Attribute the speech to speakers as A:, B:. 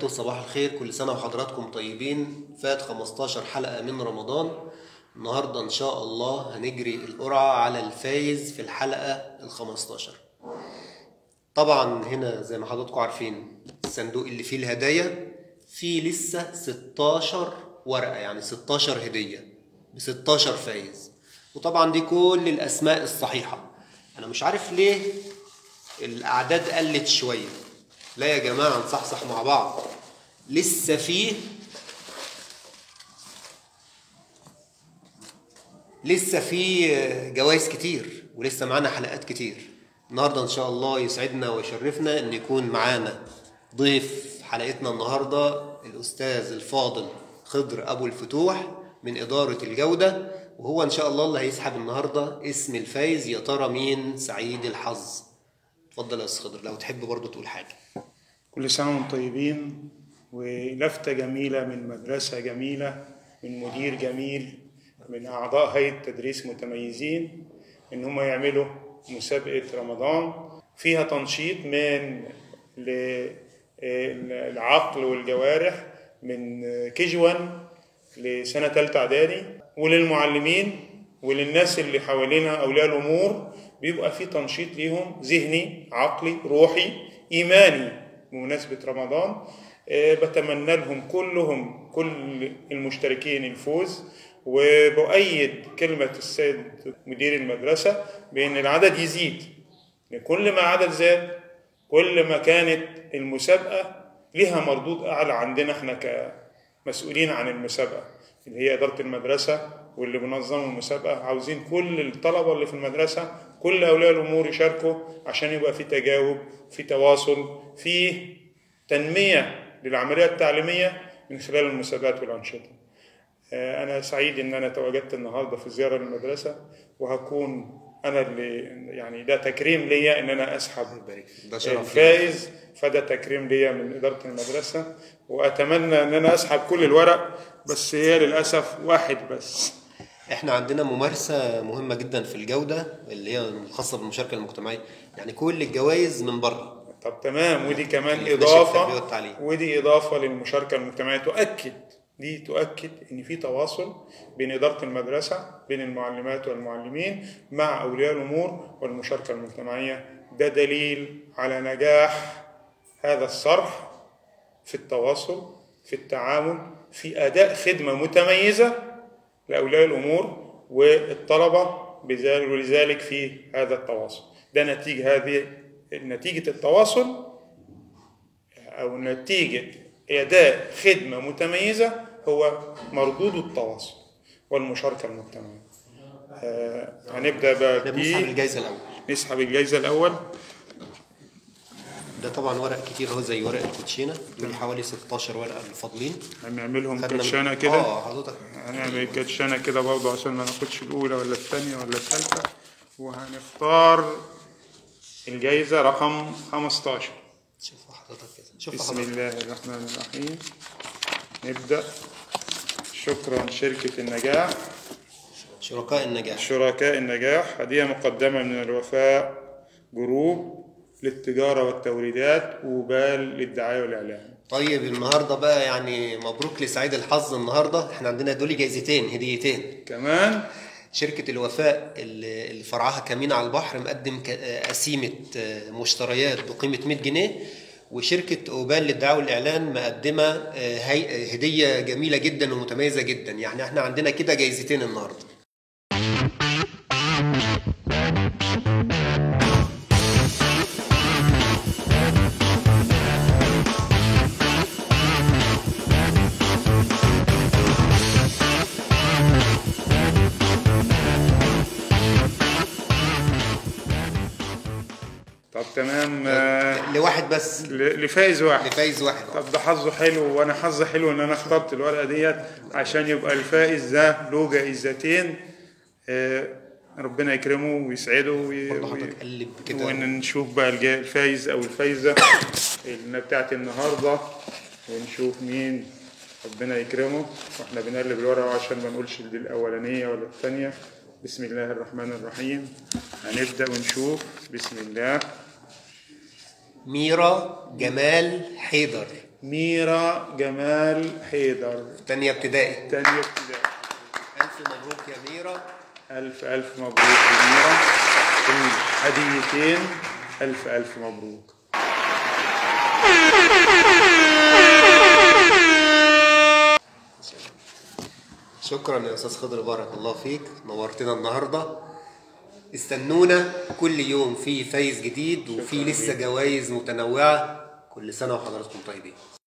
A: وبركاته صباح الخير كل سنة وحضراتكم طيبين فات 15 حلقة من رمضان النهاردة إن شاء الله هنجري القرعة على الفايز في الحلقة ال 15 طبعا هنا زي ما حضراتكم عارفين الصندوق اللي فيه الهدايا فيه لسه 16 ورقة يعني 16 هدية ب 16 فايز وطبعا دي كل الأسماء الصحيحة أنا مش عارف ليه الأعداد قلت شوية لا يا جماعة نصحصح مع بعض لسه فيه لسه في جوائز كتير ولسه معانا حلقات كتير النهارده ان شاء الله يسعدنا ويشرفنا ان يكون معانا ضيف حلقتنا النهارده الاستاذ الفاضل خضر ابو الفتوح من اداره الجوده وهو ان شاء الله اللي هيسحب النهارده اسم الفايز يا ترى مين سعيد الحظ اتفضل يا استاذ خضر لو تحب برضو تقول حاجه
B: كل سنة وانتم طيبين ولفتة جميلة من مدرسة جميلة من مدير جميل من أعضاء هيئة تدريس متميزين إن هم يعملوا مسابقة رمضان فيها تنشيط من ل- العقل والجوارح من كي جي 1 لسنة تالتة إعدادي وللمعلمين وللناس اللي حوالينا أولياء الأمور بيبقى في تنشيط ليهم ذهني عقلي روحي إيماني بمناسبة رمضان آه، بتمنى لهم كلهم كل المشتركين الفوز وبؤيد كلمة السيد مدير المدرسة بأن العدد يزيد كل ما عدد زاد كل ما كانت المسابقة لها مردود أعلى عندنا احنا كمسؤولين عن المسابقة اللي هي إدارة المدرسة واللي بنظموا المسابقة عاوزين كل الطلبة اللي في المدرسة كل أولياء الأمور يشاركوا عشان يبقى في تجاوب في تواصل في تنمية للعملية التعليمية من خلال المسابقات والأنشطة آه، أنا سعيد إن أنا تواجدت النهاردة في زيارة للمدرسة وهكون أنا اللي يعني ده تكريم ليا إن أنا أسحب
A: ده شرف لينا.
B: الفائز فده تكريم ليا من إدارة المدرسة وأتمنى إن أنا أسحب كل الورق بس هي للأسف واحد بس
A: احنا عندنا ممارسة مهمة جدا في الجودة اللي هي الخاصة بالمشاركة المجتمعية يعني كل الجوائز من بره
B: طب تمام ودي كمان
A: اللي في نشر التربية
B: إضافة
A: والتعليم.
B: ودي إضافة للمشاركة المجتمعية تؤكد دي تؤكد إن في تواصل بين إدارة المدرسة بين المعلمات والمعلمين مع أولياء الأمور والمشاركة المجتمعية ده دليل على نجاح هذا الصرح في التواصل في التعامل في أداء خدمة متميزة لأولياء الأمور والطلبة بذلك ولذلك في هذا التواصل ده نتيجة هذه نتيجة التواصل أو نتيجة أداء خدمة متميزة هو مردود التواصل والمشاركة المجتمعية آه، هنبدأ بقى
A: احنا بنسحب
B: دي
A: الجائزة الأول
B: نسحب الجائزة الأول
A: ده طبعا ورق كتير اهو زي ورق الكوتشينة دول حوالي 16 ورقة الفاضلين
B: هنعملهم
A: خدنا من-
B: كاتشانة كده
A: اه حضرتك
B: هنعمل كاتشانة كده برضه عشان ما ناخدش الأولى ولا الثانية ولا الثالثة وهنختار الجايزة رقم 15
A: شوف حضرتك كده شوف
B: بسم
A: حضرتك
B: الله الرحمن الرحيم نبدأ شكرا شركة النجاح
A: شركاء النجاح
B: شركاء النجاح هدية مقدمة من الوفاء جروب للتجارة والتوريدات وبال للدعاية والإعلان
A: طيب النهارده بقى يعني مبروك لسعيد الحظ النهارده احنا عندنا دول جايزتين هديتين
B: كمان
A: شركة الوفاء اللي اللي فرعها كمين على البحر مقدم ك- قسيمة آه، مشتريات بقيمة 100 جنيه وشركة أوبال للدعاية والإعلان مقدمة آه، هي- هدية جميلة جدا ومتميزة جدا يعني احنا عندنا كده جايزتين النهارده
B: طب تمام آه،
A: لواحد بس
B: ل- لفايز واحد
A: لفايز واحد
B: طب ده حظه حلو وانا حظي حلو ان انا اخترت الورقه ديت عشان يبقى الفائز ده له جائزتين آه، ربنا يكرمه ويسعده وي-
A: برضه
B: وي-
A: حضرتك قلب كده
B: ونشوف بقى الجا- الفايز او الفايزه اللي بتاعت النهارده ونشوف مين ربنا يكرمه واحنا بنقلب الورقه عشان ما نقولش دي الاولانيه ولا الثانيه بسم الله الرحمن الرحيم هنبدا ونشوف بسم الله
A: ميرا جمال حيدر
B: ميرا جمال حيدر
A: تانية ابتدائي
B: تانية ابتدائي
A: ألف مبروك يا ميرا
B: ألف ألف مبروك يا ميرا الهديتين ألف ألف مبروك
A: شكرا يا استاذ خضر بارك الله فيك نورتنا النهارده استنونا كل يوم في فايز جديد وفي لسه جوائز متنوعه كل سنه وحضراتكم طيبين